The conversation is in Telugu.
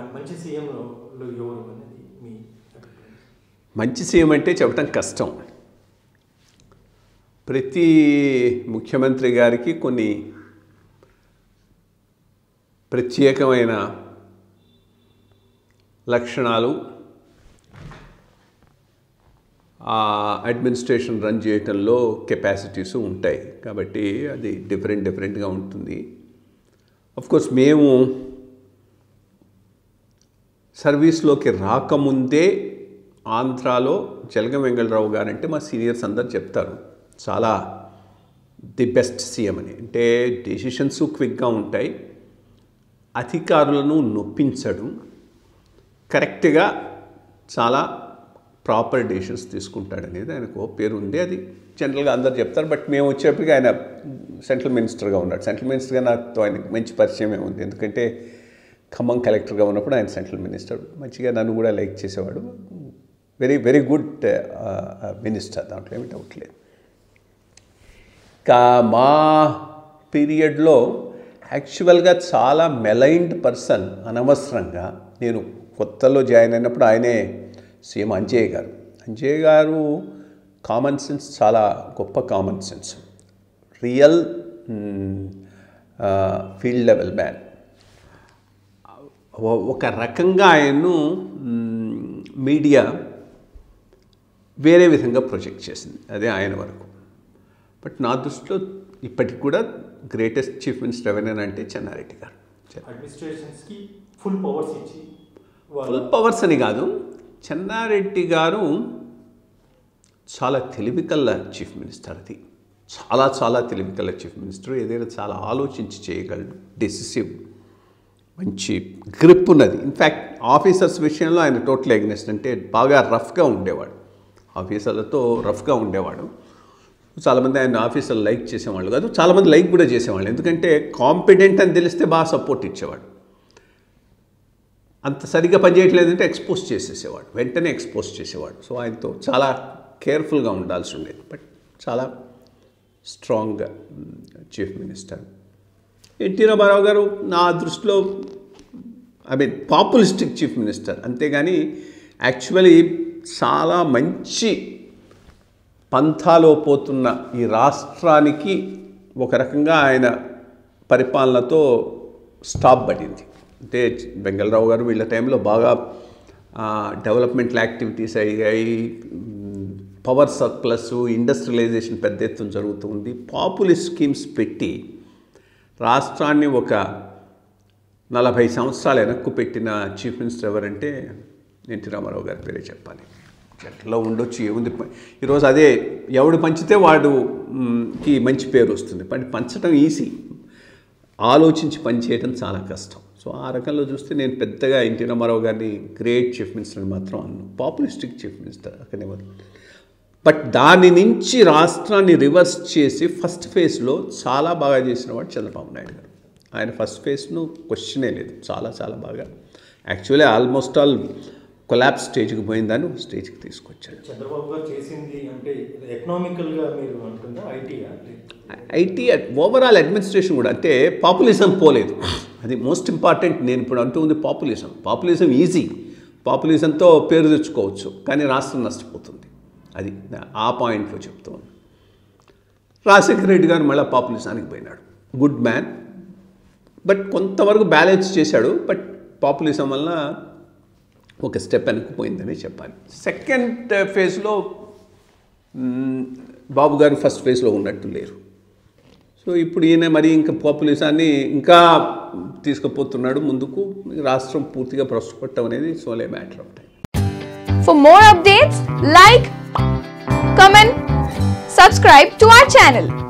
మంచి సీఎంలో ఎవరు అనేది మీ అభిప్రాయం మంచి సీఎం అంటే చెప్పడం కష్టం ప్రతి ముఖ్యమంత్రి గారికి కొన్ని ప్రత్యేకమైన లక్షణాలు ఆ అడ్మినిస్ట్రేషన్ రన్ చేయటంలో కెపాసిటీస్ ఉంటాయి కాబట్టి అది డిఫరెంట్ డిఫరెంట్గా ఉంటుంది కోర్స్ మేము సర్వీస్లోకి రాకముందే ఆంధ్రాలో జలగం వెంగళరావు గారు అంటే మా సీనియర్స్ అందరు చెప్తారు చాలా ది బెస్ట్ సీఎం అని అంటే డెసిషన్స్ క్విక్గా ఉంటాయి అధికారులను నొప్పించడు కరెక్ట్గా చాలా ప్రాపర్ డెసిషన్స్ తీసుకుంటాడనేది ఆయనకు ఓ పేరు ఉంది అది జనరల్గా అందరు చెప్తారు బట్ మేము వచ్చేప్పటికి ఆయన సెంట్రల్ మినిస్టర్గా ఉన్నాడు సెంట్రల్ మినిస్టర్గా నాతో ఆయనకు మంచి పరిచయమే ఉంది ఎందుకంటే ఖమ్మం కలెక్టర్గా ఉన్నప్పుడు ఆయన సెంట్రల్ మినిస్టర్ మంచిగా నన్ను కూడా లైక్ చేసేవాడు వెరీ వెరీ గుడ్ మినిస్టర్ దాంట్లో ఏమి డౌట్ లేదు ఇంకా మా పీరియడ్లో యాక్చువల్గా చాలా మెలైన్డ్ పర్సన్ అనవసరంగా నేను కొత్తలో జాయిన్ అయినప్పుడు ఆయనే సీఎం అంజయ్య గారు అంజయ్య గారు కామన్ సెన్స్ చాలా గొప్ప common sense real field level man ఒక రకంగా ఆయన్ను మీడియా వేరే విధంగా ప్రొజెక్ట్ చేసింది అదే ఆయన వరకు బట్ నా దృష్టిలో ఇప్పటికి కూడా గ్రేటెస్ట్ చీఫ్ మినిస్టర్ ఎవరైనా అంటే చెన్నారెడ్డి గారు అడ్మినిస్ట్రేషన్స్కి ఫుల్ పవర్స్ ఇచ్చి వాళ్ళ ఫుల్ పవర్స్ అని కాదు చెన్నారెడ్డి గారు చాలా తెలివికల్ల చీఫ్ మినిస్టర్ అది చాలా చాలా తెలివికల్ల చీఫ్ మినిస్టర్ ఏదైనా చాలా ఆలోచించి చేయగలడు డెసిసివ్ మంచి గ్రిప్ ఉన్నది ఇన్ఫ్యాక్ట్ ఆఫీసర్స్ విషయంలో ఆయన టోటల్ ఎగ్నెస్ట్ అంటే బాగా రఫ్గా ఉండేవాడు ఆఫీసర్లతో రఫ్గా ఉండేవాడు చాలామంది ఆయన ఆఫీసర్లు లైక్ చేసేవాళ్ళు కాదు చాలామంది లైక్ కూడా చేసేవాళ్ళు ఎందుకంటే కాంపిటెంట్ అని తెలిస్తే బాగా సపోర్ట్ ఇచ్చేవాడు అంత సరిగ్గా పనిచేయట్లేదంటే ఎక్స్పోజ్ చేసేసేవాడు వెంటనే ఎక్స్పోజ్ చేసేవాడు సో ఆయనతో చాలా కేర్ఫుల్గా ఉండాల్సి ఉండేది బట్ చాలా strong chief minister N T Rama Rao garu నా దృష్టిలో I mean populistic chief minister అంతేగాని యాక్చువల్లీ చాలా మంచి పంథాలో పోతున్న ఈ రాష్ట్రానికి ఒక రకంగా ఆయన పరిపాలనతో స్టాప్ పడింది అంటే వెంగళరావు గారు వీళ్ళ టైంలో బాగా డెవలప్మెంటల్ యాక్టివిటీస్ అయ్యాయి పవర్ సర్ప్లస్ ఇండస్ట్రియలైజేషన్ పెద్ద ఎత్తున జరుగుతుంది పాపులిస్ట్ స్కీమ్స్ పెట్టి రాష్ట్రాన్ని ఒక నలభై సంవత్సరాలు వెనక్కు పెట్టిన చీఫ్ మినిస్టర్ ఎవరంటే ఎన్టీ రామారావు గారి పేరే చెప్పాలి ఎట్లా ఉండొచ్చు ఏముంది ప- ఈరోజు అదే ఎవడు పంచితే వాడు మ్, కి మంచి పేరు వస్తుంది పని పంచడం ఈజీ ఆలోచించి పనిచేయడం చాలా కష్టం సో ఆ రకంలో చూస్తే నేను పెద్దగా ఎన్టీ రామారావు గారిని గ్రేట్ చీఫ్ మినిస్టర్ అని మాత్రం అన్ను పాపులిస్టిక్ చీఫ్ మినిస్టర్ అక్కడే బట్ దాని నుంచి రాష్ట్రాన్ని రివర్స్ చేసి ఫస్ట్ ఫేజ్లో చాలా బాగా చేసిన వాడు చంద్రబాబు నాయుడు గారు ఆయన ఫస్ట్ ఫేజ్ను క్వశ్చనే లేదు చాలా చాలా బాగా యాక్చువల్లీ ఆల్మోస్ట్ ఆల్ కొలాబ్ స్టేజ్కి పోయిందని స్టేజ్కి తీసుకొచ్చాడు చంద్రబాబు గారు చేసింది అంటే ఎకనామికల్గా మీరు అంటుందా ఐటీయా ఐటీ ఓవరాల్ అడ్మినిస్ట్రేషన్ కూడా అంటే పాపులిజం పోలేదు అది మోస్ట్ ఇంపార్టెంట్ నేను ఇప్పుడు అంటూ ఉంది పాపులిజం పాపులిజం ఈజీ పాపులిజంతో పేరు తెచ్చుకోవచ్చు కానీ రాష్ట్రం నష్టపోతుంది అది ఆ పాయింట్లో చెప్తాను రాజశేఖర రెడ్డి గారు మళ్ళీ పాపులిజానికి పోయినాడు గుడ్ మ్యాన్ బట్ కొంతవరకు బ్యాలెన్స్ చేశాడు బట్ పాపులిజం వల్ల ఒక స్టెప్ వెనక్కిపోయిందని చెప్పాలి సెకండ్ ఫేజ్లో మ్, బాబు గారు ఫస్ట్ ఫేజ్లో ఉన్నట్టు లేరు సో ఇప్పుడు ఈయన మరి ఇంకా పాపులేషాన్ని ఇంకా తీసుకుపోతున్నాడు ముందుకు రాష్ట్రం పూర్తిగా ప్రస్తుపట్టం అనేది sole matter of time For more updates, like, comment, subscribe to our channel.